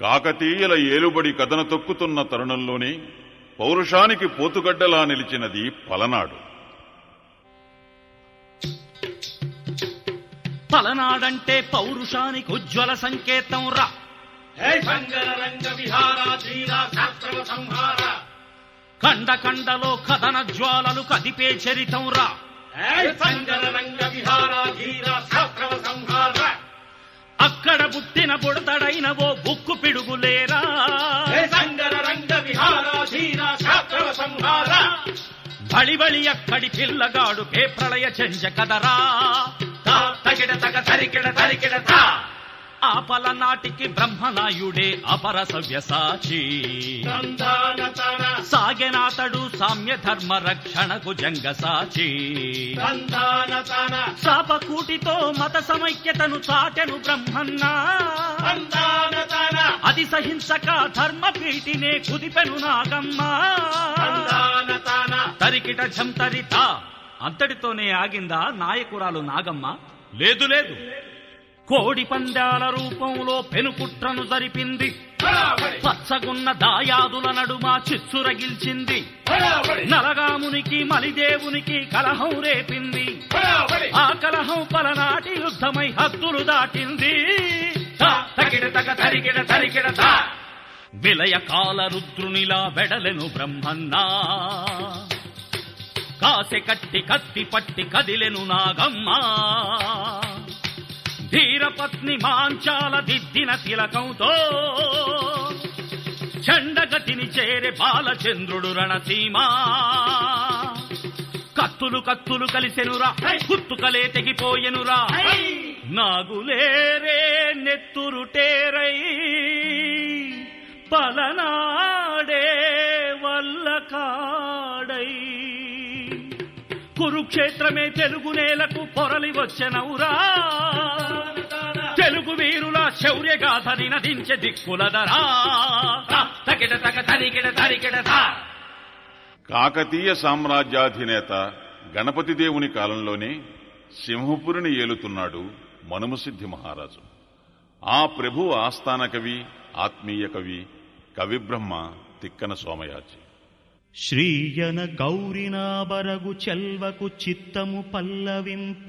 కాకతీయుల ఏలుబడి కథన తొక్కుతున్న తరుణంలోనే పౌరుషానికి పోతుగడ్డలా నిలిచినది పలనాడు పలనాడంటే పౌరుషానికి ఉజ్వల సంకేతం రా హే సంగర రంగ విహారాధీన శాస్త్రవ సంహార కండ కండలో కథన జ్వాలలు కదిపే చరితం రా హే సంగర రంగ విహారాధీన శాస్త్రవ సంహార అక్కడ పుట్టిన బుడతడైన ఓ బుక్కు పిడుగులేరా హే సంగర రంగ విహారాధీన శాస్త్రవ సంహార బళి బళి అక్కడి పిల్లగాడు పే ప్రళయ చెంజ కదరా తా తగిడ తగ తరికిడ తరికిడ తా ఆ పలనాటికి బ్రహ్మనాయుడే అపర సవ్యసాచి తందాన తన సాగెనాతడు సామ్య ధర్మ రక్షణకు జంగసాచి తందాన తన శాపకూటితో మత సమైక్యతను చాటెను బ్రహ్మన్న తందాన తన అది సహింసక ధర్మ ప్రీతినే కుదిపెను నాగమ్మ తందాన తన తరికిట ఝంతరిత అంతటితోనే ఆగిందా నాయకురాలు నాగమ్మ లేదు లేదు కోడి పందాల రూపంలో పెనుకుట్రను జరిపింది బరాబరి పచ్చగున్న దాయాదుల నడుమ చిచ్చురగిల్చింది బరాబరి నలగామునికి మలిదేవునికి కలహం రేపింది బరాబరి ఆ కలహం పలనాటి యుద్ధమై హద్దులు దాటింది తా తగిడ తగ తరికిడ తరికిడ తా విలయ కాల రుద్రునిలా వెడలెను బ్రహ్మన్నా కాసె కట్టి కత్తి పట్టి కదిలెను నాగమ్మ ధీరపత్ని మాంచాల దిద్దిన తిలకంతో చండగతిని చేరే బాలచంద్రుడు రణసీమా కత్తులు కత్తులు కలిసెనురా కుత్తుకలే తెగిపోయెనురా నాగులేరే నెత్తురుటేరై పలనాడే వల్ల కాడై కురుక్షేత్రమే తెలుగు నేలకు పొరలి వచ్చెనవురా తెలుగు వీరుల శౌర్యగాథని నదించే దిక్కులదరా తగిడ తగ తరికిడ తరికిడ తా కాకతీయ సామ్రాజ్యాధినేత గణపతి దేవుని కాలంలోనే సింహపురిని ఏలుతున్నాడు మనుమసిద్ధి మహారాజు ఆ ప్రభు ఆస్థాన కవి ఆత్మీయ కవి కవిబ్రహ్మ తిక్కన సోమయాజి శ్రీయన గౌరినాబరగు చెల్వకు చిత్తము పల్లవింప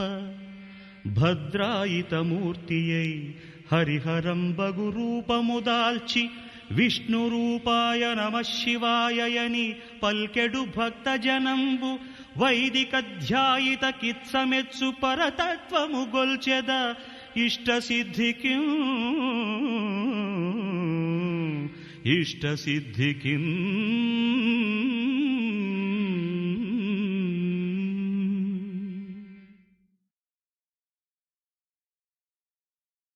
భద్రాయితమూర్తియై హరిహరంబగు రూపము దాల్చి విష్ణు రూపాయ నమ శివాయని పల్కెడు భక్త జనంబు వైదిక ధ్యాయిత కిత్సమెత్సు పరతత్వము గొల్చెద ఇష్ట సిద్ధికి ఇష్ట సిద్ధికి